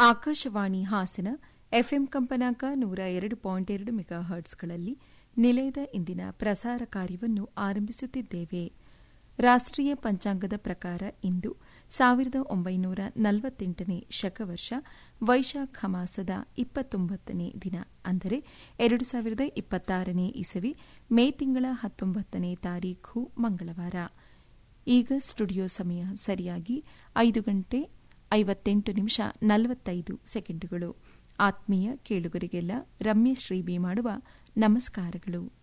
Akashvani Hassan FM ಕಂಪನಾಂಕ ನೂರ ಎರಡು ಪಾಯಿಂಟ್ ಎರಡು ಮೆಗಾ ಹರ್ಟ್ಸ್ಗಳಲ್ಲಿ ನಿಲಯದ ಇಂದಿನ ಪ್ರಸಾರ ಕಾರ್ಯವನ್ನು ಆರಂಭಿಸುತ್ತಿದ್ದೇವೆ ರಾಷ್ಟೀಯ ಪಂಚಾಂಗದ ಪ್ರಕಾರ ಇಂದು ಸಾವಿರದ ಒಂಬೈನೂರ ನಲವತ್ತೆಂಟನೇ ಶಕವರ್ಷ ವೈಶಾಖ ಮಾಸದ ಇಪ್ಪತ್ತೊಂಬತ್ತನೇ ದಿನ ಅಂದರೆ ಎರಡು ಸಾವಿರದ ಇಪ್ಪತ್ತಾರನೇ ಇಸವಿ ಮೇ ತಿಂಗಳ ಹತ್ತೊಂಬತ್ತನೇ ತಾರೀಖು ಮಂಗಳವಾರ ಈಗ ಸ್ಟುಡಿಯೋ ಸಮಯ ಸರಿಯಾಗಿ ಐದು ಗಂಟೆ ಐವತ್ತೆಂಟು ನಿಮಿಷ ನಲವತ್ತೈದು ಸೆಕೆಂಡುಗಳು ಆತ್ಮೀಯ ಕೇಳುಗರಿಗೆಲ್ಲ ರಮ್ಯಶ್ರೀ ಬಿ ಮಾಡುವ ನಮಸ್ಕಾರಗಳು